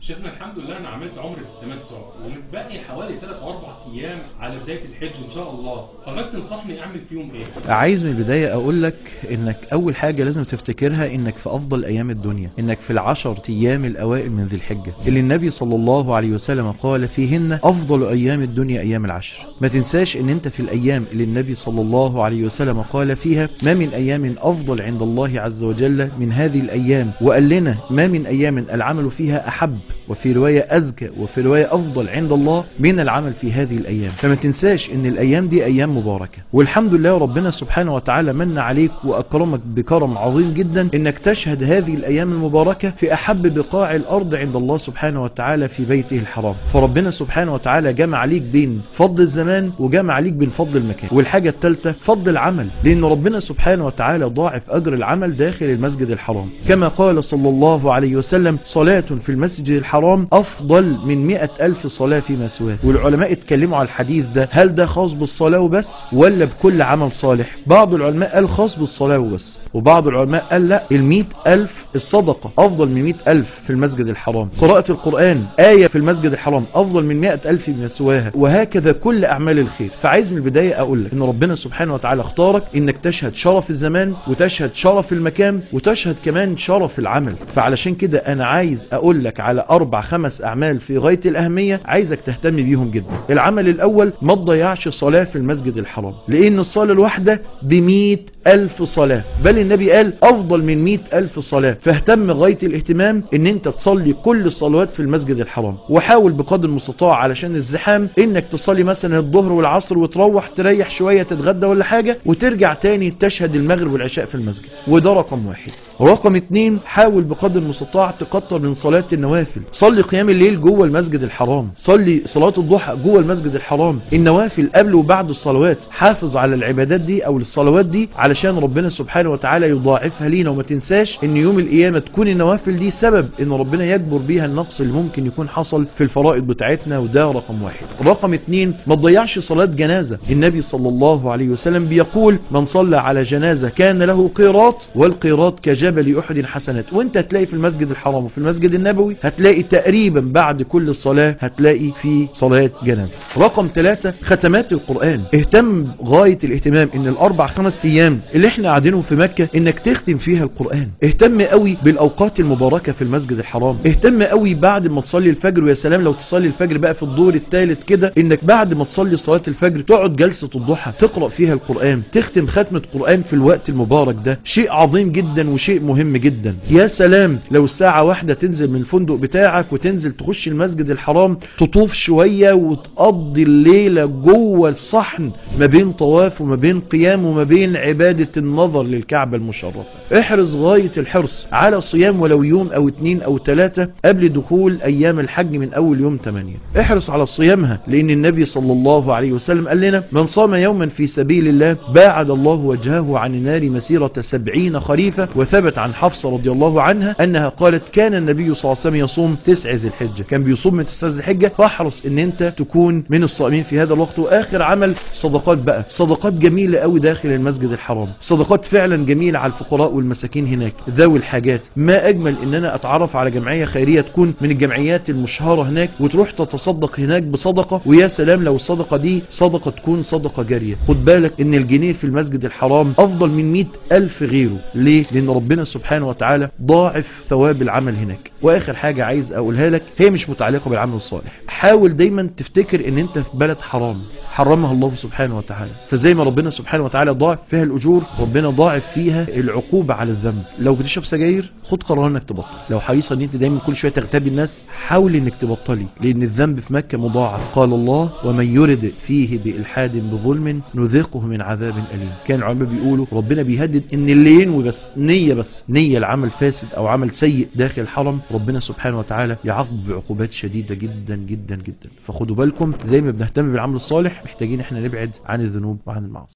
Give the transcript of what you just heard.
شيخنا الحمد لله انا عملت عمره التمتع ومتبقي حوالي 3 او 4 ايام على بدايه الحج ان شاء الله حضرتك تنصحني اعمل فيهم ايه عايز من البداية اقول لك انك اول حاجة لازم تفتكرها انك في افضل ايام الدنيا انك في العشر ايام الاوائل من ذي الحجة اللي النبي صلى الله عليه وسلم قال فيهن افضل ايام الدنيا ايام العشر ما تنساش ان انت في الايام اللي النبي صلى الله عليه وسلم قال فيها ما من ايام افضل عند الله عز وجل من هذه الايام وقال لنا ما من ايام العمل فيها احب وفي رواية أزكى وفي رواية أفضل عند الله من العمل في هذه الأيام فما تنساش أن الأيام دي أيام مباركة والحمد لله ربنا سبحانه وتعالى من عليك وأكرمك بكرم عظيم جدا أنك تشهد هذه الأيام المباركة في أحب بقاع الأرض عند الله سبحانه وتعالى في بيته الحرام فربنا سبحانه وتعالى جمع عليك بين فضل الزمان وجمع عليك بين فضل المكان والحاجة الثالثة فضل العمل لأن ربنا سبحانه وتعالى ضاعف أجر العمل داخل المسجد الحرام كما قال صلى الله عليه وسلم صلاة في المسجد الحرام أفضل من مئة ألف صلاة فيما سواه والعلماء اتكلموا على الحديث ده هل ده خاص بالصلاة وبس ولا بكل عمل صالح بعض العلماء قال خاص بالصلاة وبس وبعض العلماء قال لا المئة ألف الصدقة أفضل من مئة ألف في المسجد الحرام قراءة القرآن آية في المسجد الحرام أفضل من مئة ألف فيما سواها وهكذا كل أعمال الخير فعايز من البداية أقول لك إن ربنا سبحانه وتعالى اختارك إنك تشهد شرف الزمان وتشهد شرف المكان وتشهد كمان شرف العمل فعلشان كده أنا عايز أقول لك على أربع خمس أعمال في غاية الأهمية عايزك تهتم بيهم جدا العمل الأول ما تضيعش صلاة في المسجد الحرام لأن الصلاة الواحدة بمئة ألف صلاة بل النبي قال أفضل من مئة ألف صلاة فاهتم غاية الاهتمام ان انت تصلي كل الصلوات في المسجد الحرام وحاول بقدر المستطاع علشان الزحام انك تصلي مثلا الظهر والعصر وتروح تريح شوية تتغدى ولا حاجة وترجع تاني تشهد المغرب والعشاء في المسجد وده رقم واحد رقم اتنين حاول بقدر المستطاع تكتر من صلاة النوافل صلي قيام الليل جوه المسجد الحرام صلي صلاة الضحى جوه المسجد الحرام النوافل قبل وبعد الصلوات حافظ على العبادات دي او الصلوات دي علشان ربنا سبحانه وتعالى يضاعفها لينا وما تنساش ان يوم القيامة تكون النوافل دي سبب ان ربنا يجبر بيها النقص اللي ممكن يكون حصل في الفرائض بتاعتنا وده رقم واحد رقم اتنين ما تضيعش صلاة جنازة النبي صلى الله عليه وسلم بيقول من صلى على جنازة كان له قيراط والقيراط كجبل احد حسنات وانت هتلاقي في المسجد الحرام وفي المسجد النبوي هتلاقي تقريبا بعد كل الصلاة هتلاقي في صلاة جنازة رقم ثلاثة ختمات القرآن اهتم غاية الاهتمام ان الاربع خمس ايام اللي احنا قاعدينهم في مكة انك تختم فيها القرآن اهتم قوي بالاوقات المباركة في المسجد الحرام اهتم قوي بعد ما تصلي الفجر ويا سلام لو تصلي الفجر بقى في الدور الثالث كده انك بعد ما تصلي صلاة الفجر تقعد جلسة الضحى تقرأ فيها القرآن تختم ختمة قرآن في الوقت المبارك ده شيء عظيم جدا وشيء مهم جدا يا سلام لو الساعة واحدة تنزل من الفندق بتاعك وتنزل تخش المسجد الحرام تطوف شوية وتقضي الليلة جوه الصحن ما بين طواف وما بين قيام وما بين عبادة النظر للكعبة المشرفة احرص غاية الحرص على صيام ولو يوم او اتنين او تلاتة قبل دخول ايام الحج من اول يوم تمانية احرص على صيامها لان النبي صلى الله عليه وسلم قال لنا من صام يوما في سبيل الله باعد الله وجهه عن النار مسيرة سبعين خريفة وثبت عن حفصة رضي الله عنها انها قالت كان النبي صلى الله عليه وسلم يصوم تسع ذي الحجة كان بيصوم من تسع ذي الحجة فاحرص ان انت تكون من الصائمين في هذا الوقت واخر عمل صدقات بقى صدقات جميلة قوي داخل المسجد الحرام صدقات فعلا جميلة على الفقراء والمساكين هناك ذوي الحاجات ما اجمل ان انا اتعرف على جمعية خيرية تكون من الجمعيات المشهورة هناك وتروح تتصدق هناك بصدقة ويا سلام لو الصدقة دي صدقة تكون صدقة جارية خد بالك ان الجنيه في المسجد الحرام افضل من مئة الف غيره ليه لان ربنا سبحانه وتعالى ضاعف ثواب العمل هناك واخر حاجة عايز اقولها لك هي مش متعلقة بالعمل الصالح حاول دايما تفتكر ان انت في بلد حرام حرمها الله سبحانه وتعالى فزي ما ربنا سبحانه وتعالى ضاعف فيها الأجور ربنا ضاعف فيها العقوبة على الذنب لو بتشرب سجاير خد قرار انك تبطل لو حريص ان انت دايما كل شوية تغتابي الناس حاول انك تبطلي لان الذنب في مكة مضاعف قال الله ومن يرد فيه بإلحاد بظلم نذيقه من عذاب أليم كان العلماء بيقولوا ربنا بيهدد ان اللي ينوي بس نية بس نية العمل فاسد او عمل سيء داخل الحرم ربنا سبحانه وتعالى يعاقب بعقوبات شديدة جدا جدا جدا فخدوا بالكم زي ما بنهتم بالعمل الصالح محتاجين احنا نبعد عن الذنوب وعن المعاصي